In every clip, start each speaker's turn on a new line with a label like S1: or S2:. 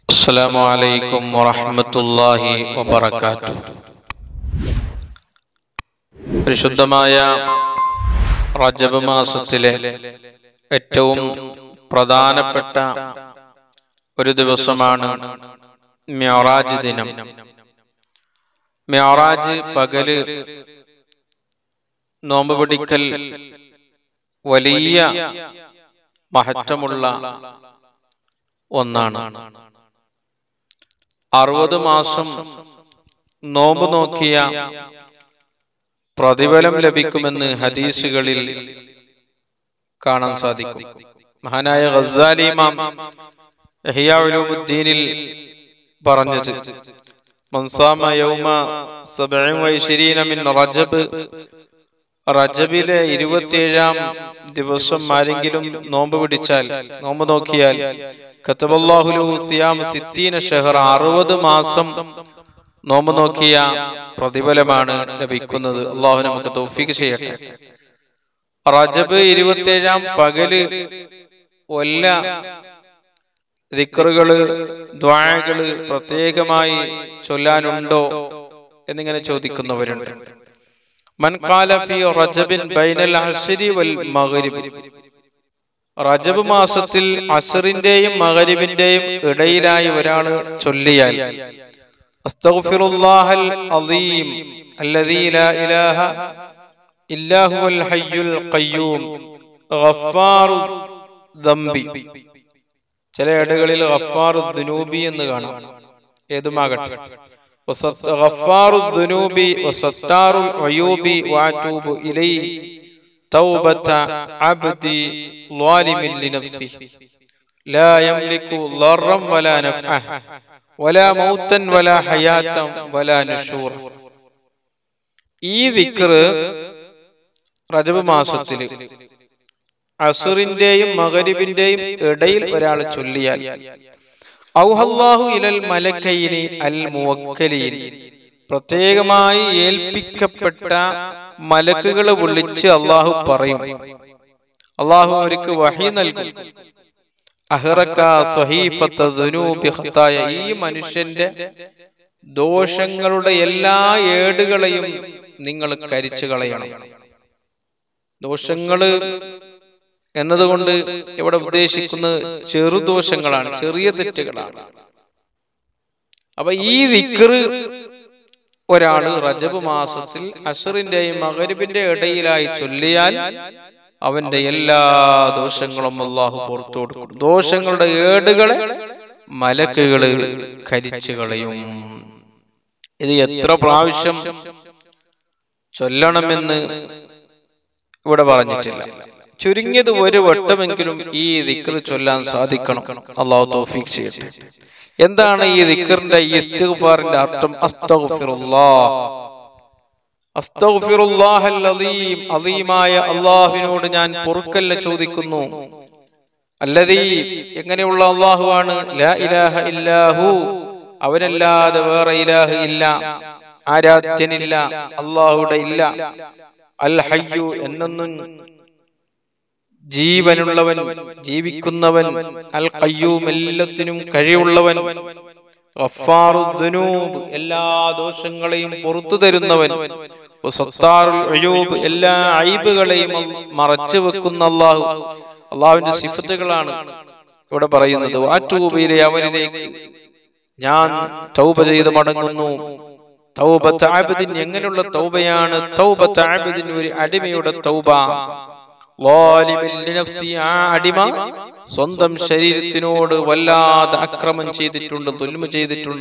S1: السلام عليكم ورحمة الله وبركاته പരിശുദ്ധമായ റജബ് മാസത്തിലെ ഏറ്റവും പ്രധാനപ്പെട്ട ഒരു ദിവസമാണ് മ്യാറാജ് ദിനം മ്യാറാജ് പകല് നോമ്പ് പിടിക്കൽ വലിയ മഹത്വമുള്ള ഒന്നാണ് അറുപത് മാസം നോമ്പ് നോക്കിയ പ്രതിഫലം ലഭിക്കുമെന്ന് ഹദീസുകളിൽ കാണാൻ സാധിക്കും മഹാനായ ഗസാലി ഇമാം ഇഹ്യാ ഉലൂമുദ്ദീനിൽ പറഞ്ഞത് മൻസാമ യൗമ സബഇൻ വഇശ്രീന മിൻ റജബ് റജബിലെ ഇരുപത്തിയേഴാം ദിവസം ആരെങ്കിലും നോമ്പ് പിടിച്ചാൽ നോമ്പ് നോക്കിയാൽ കത്തബല്ലാഹുലു സിയാം സിത്തീന ഷഹർ അറുപത് മാസം നോമ്പ് നോക്കിയ പ്രതിഫലമാണ് ലഭിക്കുന്നത് അള്ളാഹു നമുക്ക് തൗഫീക്ക് ചെയ്യട്ടെ റജബ് ഇരുപത്തിയേഴാം പകല് വല്ല ദിക്കറുകള് ദ്വാഴകള് പ്രത്യേകമായി ചൊല്ലാനുണ്ടോ എന്നിങ്ങനെ ചോദിക്കുന്നവരുണ്ട് മൻ ഖാല ഫി റജബിൻ ബൈനൽ അശ്രി വൽ മഗ്രിബ് റജബ് മാസത്തിൽ അസറിന്റെയും മഗ്രിബിന്റെയും ഇടയിലായി ഒരാൾ ചൊല്ലിയാൽ അസ്തഗ്ഫിറുല്ലാഹൽ അസീം അല്ലദീ ലാ ഇലാഹ ഇല്ലാ ഹുവൽ ഹയ്യുൽ ഖയ്യൂം ഗഫാറു ദംബി ചില ഇടകളിൽ ഗഫാറു ദുനൂബി എന്ന് കാണാം ഏതുമാകട്ടെ غفار الذنوب وستار العيوب واتوب اليه توبة عبدي ظالم لنفسه لا يملك ضرا ولا نفعه ولا موتا ولا حياة ولا نشورا ഈ ദിക്റ് റജബ് മാസത്തിൽ അസുറിന്റെയും മകരിബിന്റെയും ഇടയിൽ ഒരാൾ ചൊല്ലിയാൽ ഔഹല്ലാഹു ഇലൽ മലക്കൈനി അൽ മുവക്കലീനി പ്രത്യേകമായി ഏൽപ്പിക്കപ്പെട്ട മലക്കുകളെ വിളിച്ച് അള്ളാഹു പറയും അള്ളാഹു അവർക്ക് വഹി നൽകും അഹ്റക സ്വഹീഫത്ത ദുനൂബി ഖത്തായ ഈ മനുഷ്യന്റെ ദോഷങ്ങളുടെ എല്ലാ ഏടുകളെയും നിങ്ങൾ കരിച്ചു കളയണം ദോഷങ്ങള് എന്നതുകൊണ്ട് ഇവിടെ ഉദ്ദേശിക്കുന്നത് ചെറുദോഷങ്ങളാണ് ചെറിയ തെറ്റുകളാണ് അപ്പൊ ഈ ദിക്റ് ഒരാള് റജബ് മാസത്തിൽ അഷറിന്റെയും മകരിബിന്റെ ഇടയിലായി ചൊല്ലിയാൽ അവന്റെ എല്ലാ ദോഷങ്ങളും അള്ളാഹു പുറത്തു കൊടുക്കും ദോഷങ്ങളുടെ ഏടുകളെ മലക്കുകള് കരിച്ചു കളയും ഇത് എത്ര പ്രാവശ്യം ചൊല്ലണമെന്ന് ഇവിടെ പറഞ്ഞിട്ടില്ല ചുരുങ്ങിയത് ഒരു വട്ടമെങ്കിലും ഈ ദിക്കർ ചൊല്ലാൻ സാധിക്കണം അള്ളാഹു തൗഫീഖ് ചെയ്യട്ടെ എന്താണ് ഈ ദിക്കറിന്റെ ഈ ഇസ്തിഗ്ഫാറിന്റെ അർത്ഥം അസ്തഗ്ഫിറുല്ലാഹ് അസ്തഗ്ഫിറുല്ലാഹൽ അലീം അലീമായ അള്ളാഹുവിനോട് ഞാൻ പൊറുക്കല്ല ചോദിക്കുന്നു അല്ലതീ എങ്ങനെയുള്ള അള്ളാഹുവാണ് ലാ ഇലാഹ ഇല്ലാഹു അവനല്ലാതെ വേറെ ഇലാഹ് ഇല്ല ആരാധ്യനില്ല അള്ളാഹുടെ ഇല്ല അൽ ഹയ്യു എന്നൊന്നും ജീവനുള്ളവൻ ജീവിക്കുന്നവൻ അൽ കയ്യൂം എല്ലാത്തിനും കഴിവുള്ളവൻ എല്ലാ ദോഷങ്ങളെയും പുറത്തു തരുന്നവൻ എല്ലാ ഐബുകളെയും മറച്ചു വെക്കുന്ന അള്ളാഹു അള്ളാഹുവിന്റെ സിഫത്തുകളാണ് ഇവിടെ പറയുന്നത് വാറ്റൂബയിലെ അവനിലേക്ക് ഞാൻ തൗബ ചെയ്ത് മടങ്ങുന്നു തൗബത്ത് ആബിദിൻ എങ്ങനെയുള്ള തൗബയാണ് തൗബത്ത് ആബിദിൻ ഒരു അടിമയുടെ തൗബ ആ അടിമ സ്വന്തം ശരീരത്തിനോട് വല്ലാതെ അക്രമം ചെയ്തിട്ടുണ്ട് തുൽമ ചെയ്തിട്ടുണ്ട്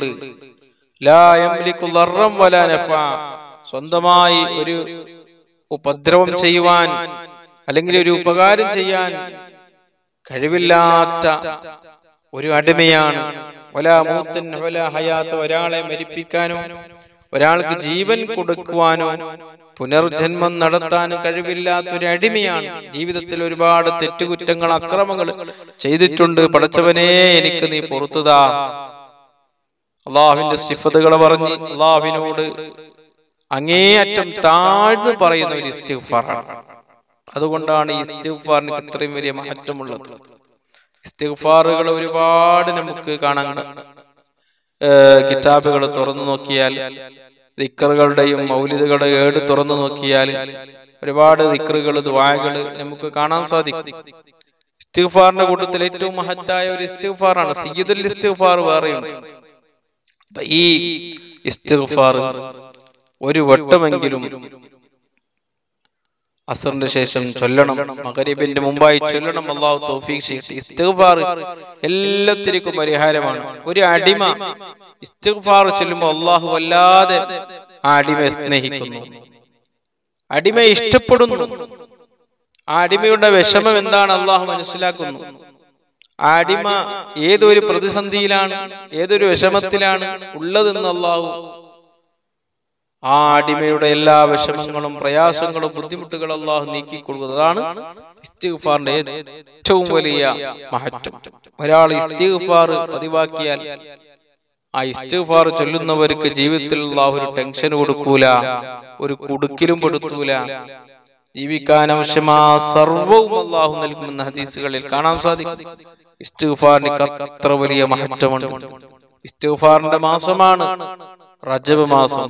S1: സ്വന്തമായി ഒരു ഉപദ്രവം ചെയ്യുവാൻ അല്ലെങ്കിൽ ഒരു ഉപകാരം ചെയ്യാൻ കഴിവില്ലാത്ത ഒരു അടിമയാണ് ഒലാ മൂത്തൻ ഒലാ ഹയാത്ത് ഒരാളെ മരിപ്പിക്കാനോ ഒരാൾക്ക് ജീവൻ കൊടുക്കുവാനോ പുനർജന്മം നടത്താൻ കഴിവില്ലാത്ത ഒരു അടിമയാണ് ജീവിതത്തിൽ ഒരുപാട് തെറ്റുകുറ്റങ്ങൾ അക്രമങ്ങൾ ചെയ്തിട്ടുണ്ട് പടച്ചവനെ എനിക്ക് നീ പുറത്തുതാ അള്ളാഹുവിന്റെ സിഫത്തുകളെ പറഞ്ഞ് അള്ളാഹുവിനോട് അങ്ങേയറ്റം താഴ്ന്നു പറയുന്ന ഒരു ഇസ്തിഗ്ഫാറാണ് അതുകൊണ്ടാണ് ഈ ഇസ്തിഗ്ഫാറിന് ഇത്രയും വലിയ മാറ്റമുള്ളത് ഇസ്തിഗ്ഫാറുകൾ ഒരുപാട് നമുക്ക് കാണാൻ കിതാബുകൾ തുറന്നു നോക്കിയാൽ ദിക്കറുകളുടെയും മൗലിദുകളുടെ ഏട് തുറന്നു നോക്കിയാൽ ഒരുപാട് ദിക്കറുകൾ ദ്വായകൾ നമുക്ക് കാണാൻ സാധിക്കും ഇസ്തിഗ്ഫാറിന്റെ കൂട്ടത്തിൽ ഏറ്റവും മഹത്തായ ഒരു ഇസ്തിഗ്ഫാറാണ് സയ്യിദുൽ ഇസ്തിഗ്ഫാർ വേറെയുണ്ട് അപ്പൊ ഈ ഇസ്തിഗ്ഫാർ ഒരു വട്ടമെങ്കിലും അസറിന്റെ ശേഷം ചൊല്ലണം മകരീബിന്റെ മുമ്പായി ചൊല്ലണം അള്ളാഹു തൗഫീഖ് ചെയ്യട്ടെ ഇസ്തിഗ്ഫാർ എല്ലാത്തിനും പരിഹാരമാണ് ഒരു അടിമ ഇസ്തിഗ്ഫാർ ചൊല്ലുമ്പോൾ അള്ളാഹു വല്ലാതെ ആ അടിമയെ സ്നേഹിക്കുന്നു അടിമയെ ഇഷ്ടപ്പെടുന്നു ആ അടിമയുടെ വിഷമം എന്താണ് അള്ളാഹു മനസ്സിലാക്കുന്നു ആ അടിമ ഏതൊരു പ്രതിസന്ധിയിലാണ് ഏതൊരു വിഷമത്തിലാണ് ഉള്ളതെന്ന് അള്ളാഹു ആ അടിമയുടെ എല്ലാ വിഷമങ്ങളും പ്രയാസങ്ങളും ബുദ്ധിമുട്ടുകളും അള്ളാഹു നീക്കിക്കൊടുക്കുന്നത് അതാണ് ഇസ്തിഗ്ഫാറിന്റെ ഏറ്റവും വലിയ മഹത്വം ഒരാൾ ഇസ്തിഗ്ഫാർ പതിവാക്കിയാൽ ആ ഇസ്തിഗ്ഫാർ ചൊല്ലുന്നവർക്ക് ജീവിതത്തിൽ അള്ളാഹു ഒരു ടെൻഷൻ കൊടുക്കൂല ഒരു കുടുക്കിലും പെടുത്തൂല ജീവിക്കാൻ ആവശ്യമാ സർവവും അള്ളാഹു നൽകുമെന്ന ഹദീസുകളിൽ കാണാൻ സാധിക്കും ഇസ്തിഗ്ഫാറിന് അത്ര വലിയ മഹത്വമുണ്ട് ഇസ്തിഗ്ഫാറിന്റെ മാസമാണ് റജബ് മാസം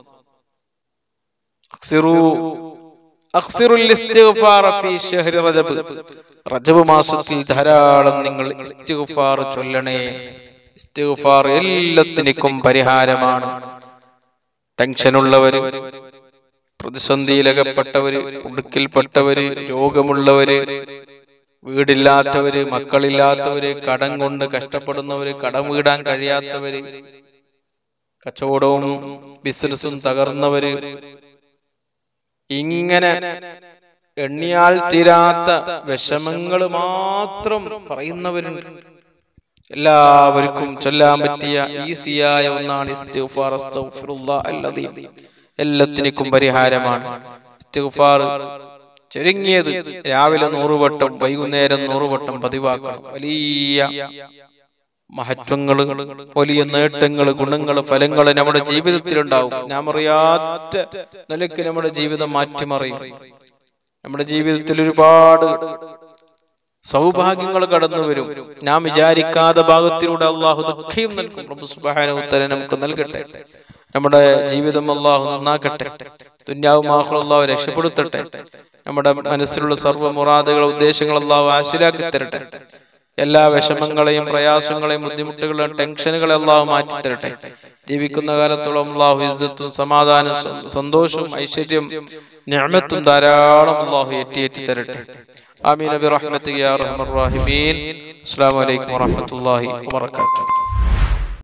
S1: അക്സിറു അക്സിറുൽ ഇസ്തിഗ്ഫാർ ഫീ ശഹ്രി റജബ് റജബ് മാസത്തിൽ ധാരാളം നിങ്ങൾ ഇസ്തിഗ്ഫാർ ചൊല്ലണേ ഇസ്തിഗ്ഫാർ എല്ലാത്തിനും പരിഹാരമാണ് ടെൻഷനുള്ളവര് പ്രതിസന്ധിയിലകപ്പെട്ടവര് ഉടുക്കിൽപ്പെട്ടവര് രോഗമുള്ളവര് വീടില്ലാത്തവര് മക്കളില്ലാത്തവര് കടം കൊണ്ട് കഷ്ടപ്പെടുന്നവര് കടം വീടാൻ കഴിയാത്തവര് കച്ചവടവും ബിസിനസ്സും തകർന്നവര് ഇങ്ങനെ എണ്ണിയാൽ തീരാത്ത വിഷമങ്ങൾ മാത്രം പറയുന്നവരുണ്ട് എല്ലാവർക്കും ചൊല്ലാൻ പറ്റിയ ഈസിയായ ഒന്നാണ് ഇസ്തിഗ്ഫാർ അസ്തഗ്ഫിറുല്ലാഹ് അല്ലദീം എല്ലാത്തിനും പരിഹാരമാണ് ഇസ്തിഗ്ഫാർ ചുരുങ്ങിയത് രാവിലെ നൂറ് വട്ടം വൈകുന്നേരം നൂറ് വട്ടം പതിവാക്കണം വലിയ മഹത്വങ്ങള് വലിയ നേട്ടങ്ങള് ഗുണങ്ങള് ഫലങ്ങള് നമ്മുടെ ജീവിതത്തിലുണ്ടാവും നാം അറിയാത്ത നിലയ്ക്ക് നമ്മുടെ ജീവിതം മാറ്റിമറിയും നമ്മുടെ ജീവിതത്തിൽ ഒരുപാട് സൗഭാഗ്യങ്ങൾ കടന്നു വരും നാം വിചാരിക്കാത്ത ഭാഗത്തിലൂടെ അള്ളാഹു ദുഃഖയും നൽകും റബ്ബ് സുബ്ഹാനഹു വതആല നമുക്ക് നൽകട്ടെ നമ്മുടെ ജീവിതം അള്ളാഹു നന്നാക്കട്ടെ ദുന്യാവും ആഹ്റും അള്ളാഹു രക്ഷപ്പെടുത്തട്ടെ നമ്മുടെ മനസ്സിലുള്ള സർവ്വ മുറാദുകൾ ഉദ്ദേശങ്ങൾ അള്ളാഹു ആശിലാക്കി തരട്ടെ എല്ലാ വിഷമങ്ങളെയും പ്രയാസങ്ങളെയും ബുദ്ധിമുട്ടുകളെയും ടെൻഷനുകളെ അള്ളാഹു മാറ്റി തരട്ടെ ജീവിക്കുന്ന കാലത്തോളം അള്ളാഹു ഇസ്സത്തും സമാധാനം സന്തോഷവും ഐശ്വര്യം ഞാമത്തും ധാരാളം അള്ളാഹു ഏറ്റിയേറ്റി തരട്ടെ ആമീൻ ബിറഹ്മതിക യാ അർഹമർ റഹീമീൻ അസ്സലാമു അലൈക്കും വറഹ്മത്തുള്ളാഹി വബറകാതുഹു